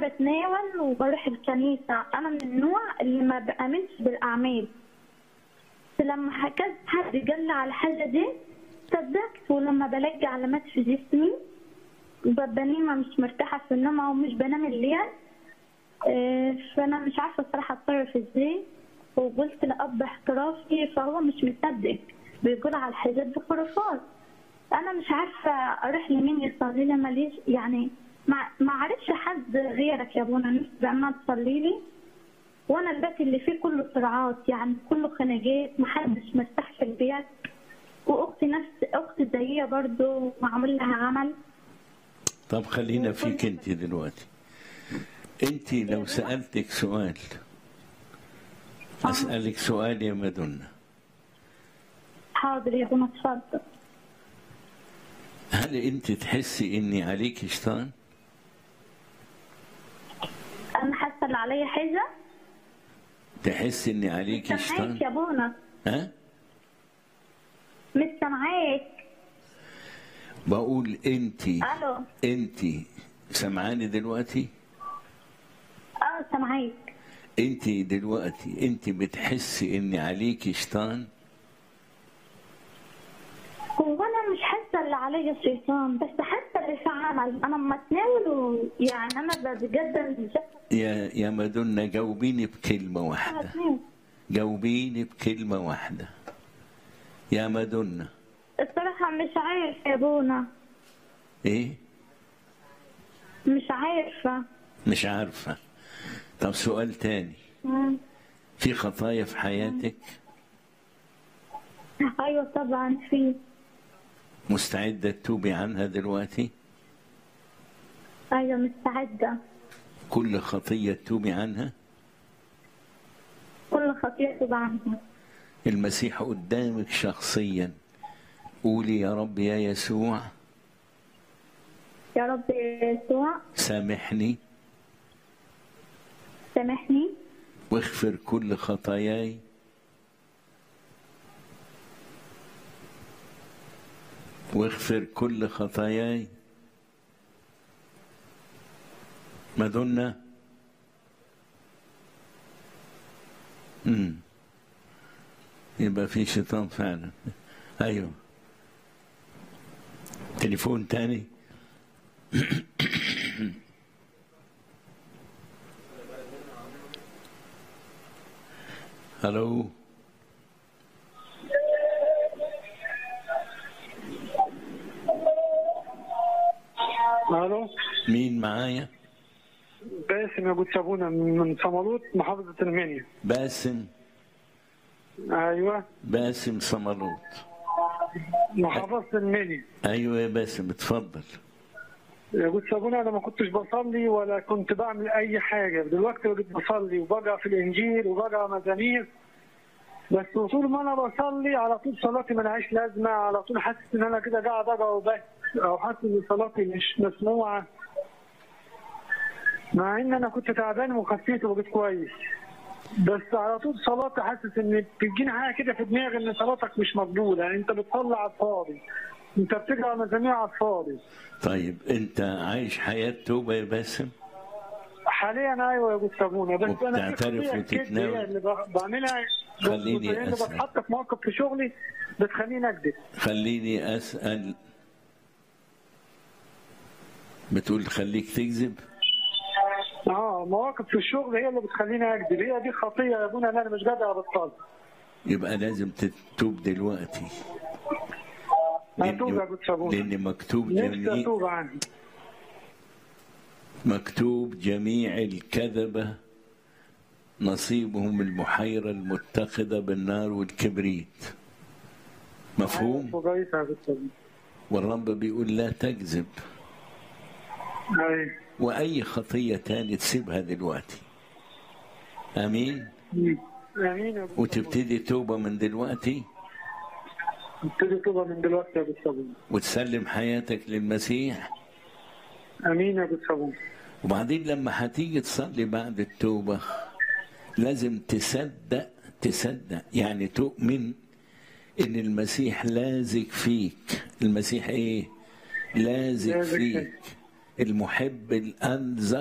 انا بتناول وبروح الكنيسه انا من النوع اللي ما بامنش بالاعمال بس لما حكيت حد قال لي على حاجه دي صدقت ولما بلاقي علامات في جسمي وببقى نايمه مش مرتاحه في النوم او مش بنام الليل آه، فانا مش عارفه الصراحه اتصرف ازاي وقلت لاب احترافي فهو مش مصدق بيقول على الحاجات دي خرافات انا مش عارفه اروح لمين يصلي لي ماليش يعني ما ما عرفش حد غيرك يا ابونا نفسي بأمانة تصلي لي وانا البيت اللي فيه كله صراعات يعني كله خناقات محدش مرتاح في البيت واختي نفس اختي زيها برضو معمول لها عمل طب خلينا فيك انت دلوقتي انت لو سألتك سؤال أسألك سؤال يا مدنة حاضر يا ابونا اتفضل هل انت تحسي اني عليك شيطان انا حاسه ان عليا حاجه تحسي اني عليك سامعاك شيطان يا ابونا ها مش سامعاك بقول انت الو انت سمعاني دلوقتي اه سامعاك انت دلوقتي انت بتحسي اني عليك شيطان هو انا مش حاسه اللي عليا شيطان بس حاسه اللي في عمل انا لما اتناول و- يعني انا بتقدم يا يا مدنة جاوبيني بكلمة واحدة جاوبيني بكلمة واحدة يا مدنة الصراحه مش عارف يا ابونا ايه مش عارفه مش عارفة طب سؤال تاني مم. في خطايا في حياتك ايوه طبعا في مستعدة تتوبي عنها دلوقتي ايوه مستعده كل خطية تتوبي عنها كل خطيئته بعملها المسيح قدامك شخصيا قولي يا رب يا يسوع يا رب يسوع سامحني سامحني واغفر كل خطاياي واغفر كل خطاياي مدنة امم يبقى في شيطان فعلا ايوه تليفون تاني الو الو مين معايا باسم ابو تشابونه من صمالوط محافظه المنيا باسم ايوه باسم صملوط محافظه المنيا ايوه يا باسم اتفضل يا ابو تشابونه انا ما كنتش بصلي ولا كنت بعمل اي حاجه دلوقتي بقيت بصلي وبقرا في الانجيل وبقرا مزامير بس طول ما انا بصلي على طول صلاتي ملهاش لازمه على طول حاسس ان انا كده قاعد اقرا وبس او حاسس ان صلاتي مش مسموعه مع ان انا كنت تعبان وخفيت وبقيت كويس بس على طول صلاتي حاسس ان بتجيني حاجه كده في دماغي ان صلاتك مش مقبوله انت بتصلي على الفاضي انت بتقرا مزامير على الفاضي طيب انت عايش حياة توبة يا باسم حاليا ايوه يا ابو سابونه بس انا في وبتعترف خطيئة كده وتتناول. هي اللي ب- بعملها خليني لان أسأل. بتحط في موقف في شغلي بتخليني اكذب خليني اسأل بتقول خليك تكذب اه مواقف في الشغل هي اللي بتخليني اكذب هي دي خطيه يا ابونا اللي انا مش قادر ابطلها يبقى لازم تتوب دلوقتي اتوب يا ابو سابونه لان مكتوب نفسي جميع اتوب عنها مكتوب جميع الكذبة نصيبهم البحيرة المتخذة بالنار والكبريت مفهوم كويس يا ابو سابونه والرب بيقول لا تكذب ايوه وأي خطية تاني تسيبها دلوقتي أمين امين يا ابو وتبتدي توبة من دلوقتي ابتدي توبه من دلوقتي يا ابو سابونه وتسلم حياتك للمسيح امين يا ابو سابونه وبعدين لما هتيجي تصلي بعد التوبة لازم تصدق تصدق يعني تؤمن ان المسيح لازق فيك المسيح ايه لازق لازق فيك المحب الانزق